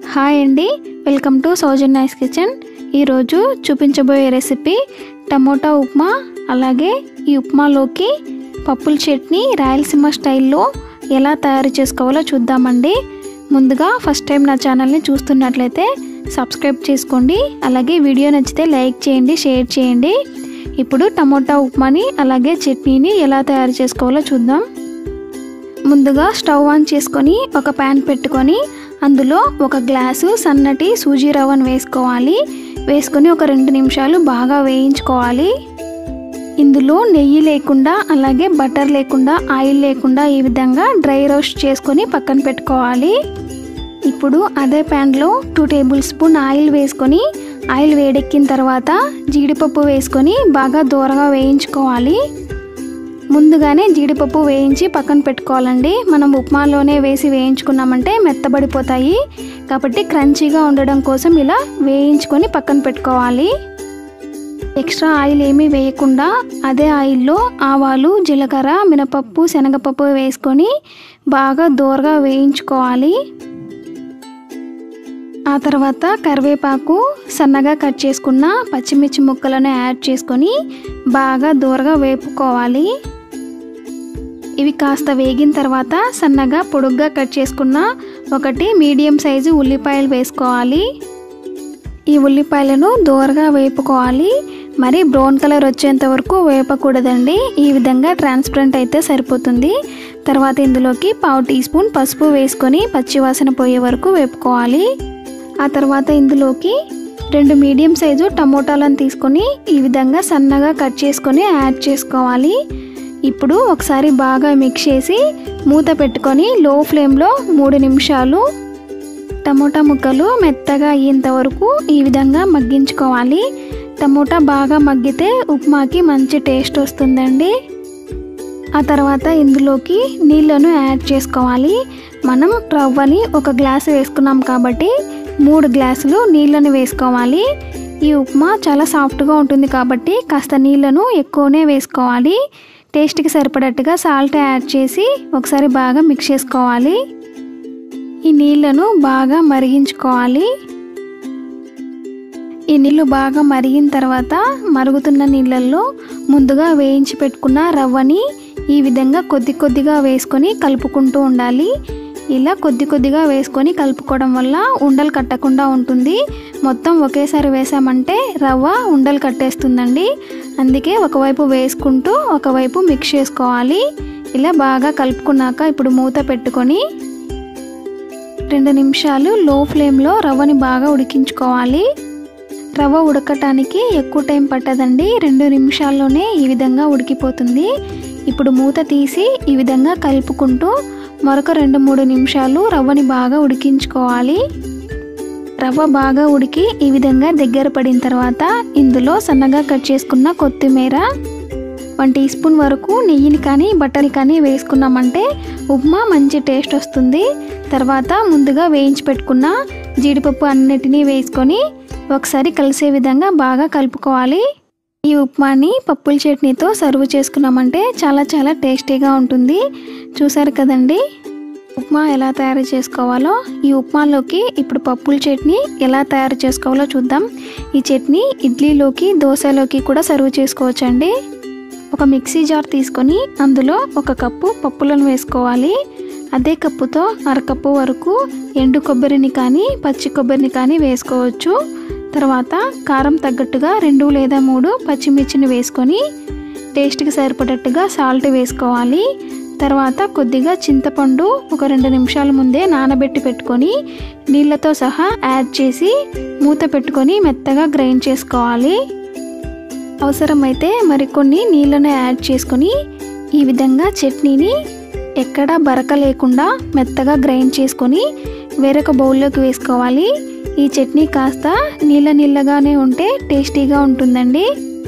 hi అండి welcome to సౌజన్యాస్ kitchen ఈరోజు చూపించబోయే రెసిపీ టమోటా ఉప్మా అలాగే ఈ ఉప్మాలోకి పప్పుల చట్నీ రాయలసీమ స్టైల్లో ఎలా తయారు చేసుకోవాలో చూద్దామండి ముందుగా ఫస్ట్ టైం నా ఛానల్ని చూస్తున్నట్లయితే సబ్స్క్రైబ్ చేసుకోండి అలాగే వీడియో నచ్చితే లైక్ చేయండి షేర్ చేయండి ఇప్పుడు టమోటా ఉప్మాని అలాగే చట్నీని ఎలా తయారు చేసుకోవాలో చూద్దాం ముందుగా స్టవ్ ఆన్ చేసుకొని ఒక ప్యాన్ పెట్టుకొని అందులో ఒక గ్లాసు సన్నటి సూజీ రవ్వను వేసుకోవాలి వేసుకొని ఒక రెండు నిమిషాలు బాగా వేయించుకోవాలి ఇందులో నెయ్యి లేకుండా అలాగే బటర్ లేకుండా ఆయిల్ లేకుండా ఈ విధంగా డ్రై రోస్ట్ చేసుకొని పక్కన పెట్టుకోవాలి ఇప్పుడు అదే ప్యాన్లో టూ టేబుల్ స్పూన్ ఆయిల్ వేసుకొని ఆయిల్ వేడెక్కిన తర్వాత జీడిపప్పు వేసుకొని బాగా దూరగా వేయించుకోవాలి ముందుగానే జీడిపప్పు వేయించి పక్కన పెట్టుకోవాలండి మనం ఉప్మాలోనే వేసి వేయించుకున్నామంటే మెత్తబడిపోతాయి కాబట్టి క్రంచీగా ఉండడం కోసం ఇలా వేయించుకొని పక్కన పెట్టుకోవాలి ఎక్స్ట్రా ఆయిల్ ఏమీ వేయకుండా అదే ఆయిల్లో ఆవాలు జీలకర్ర మినపప్పు శనగపప్పు వేసుకొని బాగా దోరగా వేయించుకోవాలి ఆ తర్వాత కరివేపాకు సన్నగా కట్ చేసుకున్న పచ్చిమిర్చి ముక్కలను యాడ్ చేసుకొని బాగా దూరగా వేపుకోవాలి ఇవి కాస్త వేగిన తర్వాత సన్నగా పొడుగ్గా కట్ చేసుకున్న ఒకటి మీడియం సైజు ఉల్లిపాయలు వేసుకోవాలి ఈ ఉల్లిపాయలను దోరగా వేపుకోవాలి మరి బ్రౌన్ కలర్ వచ్చేంత వరకు వేపకూడదండి ఈ విధంగా ట్రాన్స్పరెంట్ అయితే సరిపోతుంది తర్వాత ఇందులోకి పావు టీ స్పూన్ పసుపు వేసుకొని పచ్చివాసన పోయే వరకు వేపుకోవాలి ఆ తర్వాత ఇందులోకి రెండు మీడియం సైజు టమోటాలను తీసుకొని ఈ విధంగా సన్నగా కట్ చేసుకొని యాడ్ చేసుకోవాలి ఇప్పుడు ఒకసారి బాగా మిక్స్ చేసి మూత పెట్టుకొని లో ఫ్లేమ్లో మూడు నిమిషాలు టమోటా ముక్కలు మెత్తగా అయ్యేంత వరకు ఈ విధంగా మగ్గించుకోవాలి టమోటా బాగా మగ్గితే ఉప్మాకి మంచి టేస్ట్ వస్తుందండి ఆ తర్వాత ఇందులోకి నీళ్ళను యాడ్ చేసుకోవాలి మనం రవ్వని ఒక గ్లాస్ వేసుకున్నాం కాబట్టి మూడు గ్లాసులు నీళ్ళను వేసుకోవాలి ఈ ఉప్మా చాలా సాఫ్ట్గా ఉంటుంది కాబట్టి కాస్త నీళ్ళను ఎక్కువనే వేసుకోవాలి టేస్ట్కి సరిపడట్టుగా సాల్ట్ యాడ్ చేసి ఒకసారి బాగా మిక్స్ చేసుకోవాలి ఈ నీళ్ళను బాగా మరిగించుకోవాలి ఈ నీళ్ళు బాగా మరిగిన తర్వాత మరుగుతున్న నీళ్ళల్లో ముందుగా వేయించి పెట్టుకున్న రవ్వని ఈ విధంగా కొద్ది కొద్దిగా వేసుకొని కలుపుకుంటూ ఉండాలి ఇలా కొద్ది కొద్దిగా వేసుకొని కలుపుకోవడం వల్ల ఉండలు కట్టకుండా ఉంటుంది మొత్తం ఒకేసారి వేసామంటే రవ్వ ఉండలు కట్టేస్తుందండి అందుకే ఒకవైపు వేసుకుంటూ ఒకవైపు మిక్స్ చేసుకోవాలి ఇలా బాగా కలుపుకున్నాక ఇప్పుడు మూత పెట్టుకొని రెండు నిమిషాలు లో ఫ్లేమ్లో రవ్వని బాగా ఉడికించుకోవాలి రవ్వ ఉడకటానికి ఎక్కువ టైం పట్టదండి రెండు నిమిషాల్లోనే ఈ విధంగా ఉడికిపోతుంది ఇప్పుడు మూత తీసి ఈ విధంగా కలుపుకుంటూ మరొక రెండు మూడు నిమిషాలు రవ్వని బాగా ఉడికించుకోవాలి రవ్వ బాగా ఉడికి ఈ విధంగా దగ్గర పడిన తర్వాత ఇందులో సన్నగా కట్ చేసుకున్న కొత్తిమీర వన్ టీ స్పూన్ వరకు నెయ్యిని కానీ బట్టని కానీ వేసుకున్నామంటే ఉప్మా మంచి టేస్ట్ వస్తుంది తర్వాత ముందుగా వేయించి పెట్టుకున్న జీడిపప్పు అన్నిటినీ వేసుకొని ఒకసారి కలిసే విధంగా బాగా కలుపుకోవాలి ఈ ఉప్మాని పప్పుల చట్నీతో సర్వ్ చేసుకున్నామంటే చాలా చాలా టేస్టీగా ఉంటుంది చూసారు కదండి ఉప్మా ఎలా తయారు చేసుకోవాలో ఈ ఉప్మాలోకి ఇప్పుడు పప్పుల చట్నీ ఎలా తయారు చేసుకోవాలో చూద్దాం ఈ చట్నీ ఇడ్లీలోకి దోశలోకి కూడా సర్వ్ చేసుకోవచ్చండి ఒక మిక్సీ జార్ తీసుకొని అందులో ఒక కప్పు పప్పులను వేసుకోవాలి అదే కప్పుతో అరకప్పు వరకు ఎండు కొబ్బరిని కానీ పచ్చి కొబ్బరిని కానీ వేసుకోవచ్చు తర్వాత కారం తగ్గట్టుగా రెండు లేదా మూడు పచ్చిమిర్చిని వేసుకొని టేస్ట్కి సరిపడట్టుగా సాల్ట్ వేసుకోవాలి తర్వాత కొద్దిగా చింతపండు ఒక రెండు నిమిషాల ముందే నానబెట్టి పెట్టుకొని నీళ్ళతో సహా యాడ్ చేసి మూత పెట్టుకొని మెత్తగా గ్రైండ్ చేసుకోవాలి అవసరమైతే మరికొన్ని నీళ్ళను యాడ్ చేసుకొని ఈ విధంగా చట్నీని ఎక్కడా బరక లేకుండా మెత్తగా గ్రైండ్ చేసుకొని వేరొక బౌల్లోకి వేసుకోవాలి ఈ చట్నీ కాస్త నీళ్ళ నీళ్ళగానే ఉంటే టేస్టీగా ఉంటుందండి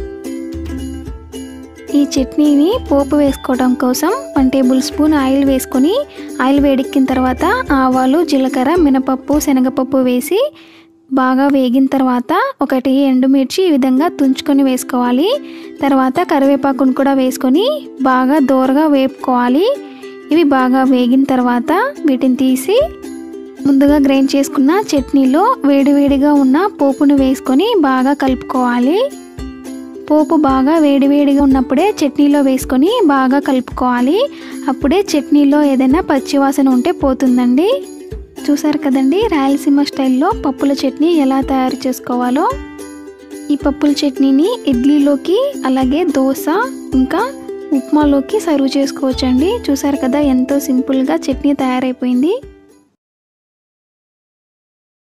ఈ చట్నీని పోపు వేసుకోవడం కోసం వన్ టేబుల్ స్పూన్ ఆయిల్ వేసుకొని ఆయిల్ వేడెక్కిన తర్వాత ఆవాలు జీలకర్ర మినపప్పు శనగపప్పు వేసి బాగా వేగిన తర్వాత ఒకటి ఎండుమిర్చి ఈ విధంగా తుంచుకొని వేసుకోవాలి తర్వాత కరివేపాకును కూడా వేసుకొని బాగా దోరగా వేపుకోవాలి ఇవి బాగా వేగిన తర్వాత వీటిని తీసి ముందుగా గ్రైండ్ చేసుకున్న చట్నీలో వేడివేడిగా ఉన్న పోపును వేసుకొని బాగా కలుపుకోవాలి పోపు బాగా వేడివేడిగా ఉన్నప్పుడే చట్నీలో వేసుకొని బాగా కలుపుకోవాలి అప్పుడే చట్నీలో ఏదైనా పచ్చివాసన ఉంటే పోతుందండి చూసారు కదండి రాయలసీమ స్టైల్లో పప్పుల చట్నీ ఎలా తయారు చేసుకోవాలో ఈ పప్పుల చట్నీని ఇడ్లీలోకి అలాగే దోశ ఇంకా ఉప్మాలోకి సర్వ్ చేసుకోవచ్చండి చూసారు కదా ఎంతో సింపుల్గా చట్నీ తయారైపోయింది